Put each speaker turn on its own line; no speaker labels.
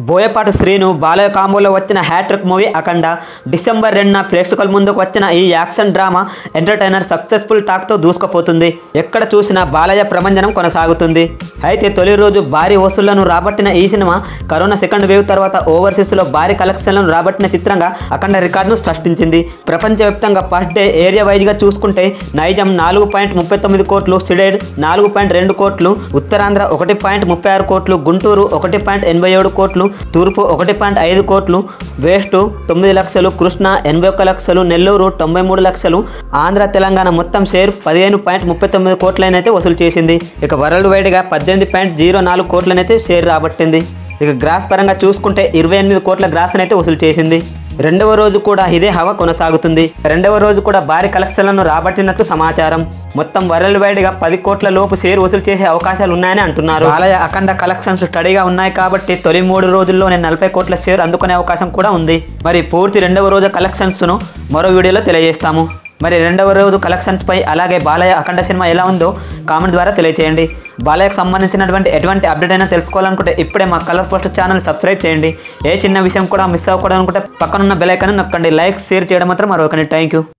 బోయపాటి శ్రీను బాలయ్య కాంబోలో వచ్చిన hat trick movie అఖండ December రెండున ప్రేక్షకుల ముందుకు వచ్చిన ఈ యాక్షన్ డ్రామా ఎంటర్టైనర్ సక్సెస్ఫుల్ టాక్తో దూసుకుపోతుంది ఎక్కడ చూసినా బాలయ్య ప్రపంచనం కొనసాగుతుంది అయితే తొలి రోజు భారీ వసూళ్లను రాబట్టిన ఈ సినిమా కరోనా సెకండ్ వేవ్ తర్వాత ఓవర్సీస్లో భారీ కలెక్షన్లను రాబట్టిన చిత్రంగా అఖండ రికార్డును సృష్టించింది ప్రపంచవ్యాప్తంగా ఫస్ట్ డే ఏరియా వైజ్గా చూసుకుంటే నైజాం నాలుగు పాయింట్ ముప్పై తొమ్మిది కోట్లు సిడెడ్ నాలుగు పాయింట్ రెండు కోట్లు ఉత్తరాంధ్ర ఒకటి పాయింట్ ముప్పై ఆరు కోట్లు గుంటూరు ఒకటి పాయింట్ ఎనభై ఏడు కోట్లు తూర్పు ఒకటి పాయింట్ ఐదు కోట్లు వెస్ట్ తొమ్మిది లక్షలు కృష్ణ ఎనభై ఒక్క లక్షలు నెల్లూరు తొంభై మూడు లక్షలు ఆంధ్ర తెలంగాణ మొత్తం షేర్ పదిహేను పాయింట్ ముప్పై తొమ్మిది కోట్లనైతే వసూలు చేసింది ఇక వరల్డ్ వైడ్గా పద్దెనిమిది పాయింట్ జీరో నాలుగు కోట్లనైతే షేర్ రాబట్టింది ఇక గ్రాస్ పరంగా చూసుకుంటే ఇరవై ఎనిమిది కోట్ల గ్రాస్ అయితే వసూలు చేసింది రెండవ రోజు కూడా ఇదే హవా కొనసాగుతుంది రెండవ రోజు కూడా భారీ కలెక్షన్లను రాబట్టినట్లు సమాచారం మొత్తం వరల్డ్ వైడ్ గా పది కోట్ల లోపు షేర్ వసూలు చేసే అవకాశాలు ఉన్నాయని అంటున్నారు ఆలయ అఖండ కలెక్షన్స్ స్టడీగా ఉన్నాయి కాబట్టి తొలి మూడు రోజుల్లోనే నలభై కోట్ల షేర్ అందుకునే అవకాశం కూడా ఉంది మరి పూర్తి రెండవ రోజు కలెక్షన్స్ ను మరో వీడియోలో తెలియజేస్తాము మరి రెండవ రోజు కలెక్షన్స్ పై అలాగే బాలయ్య అఖండ సినిమా ఎలా ఉందో కామెంట్ ద్వారా తెలియజేయండి బాలయ్యకు సంబంధించినటువంటి ఎటువంటి అప్డేట్ అయినా తెలుసుకోవాలనుకుంటే ఇప్పుడే మా కలర్ పోస్ట్ ఛానల్ సబ్స్క్రైబ్ చేయండి ఏ చిన్న విషయం కూడా మిస్ అవ్వకూడదు అనుకుంటే పక్కనున్న బెల్ ఐకాన్ నొక్కండి లైక్ షేర్ చేయడం మాత్రం మరొకటి థ్యాంక్ యూ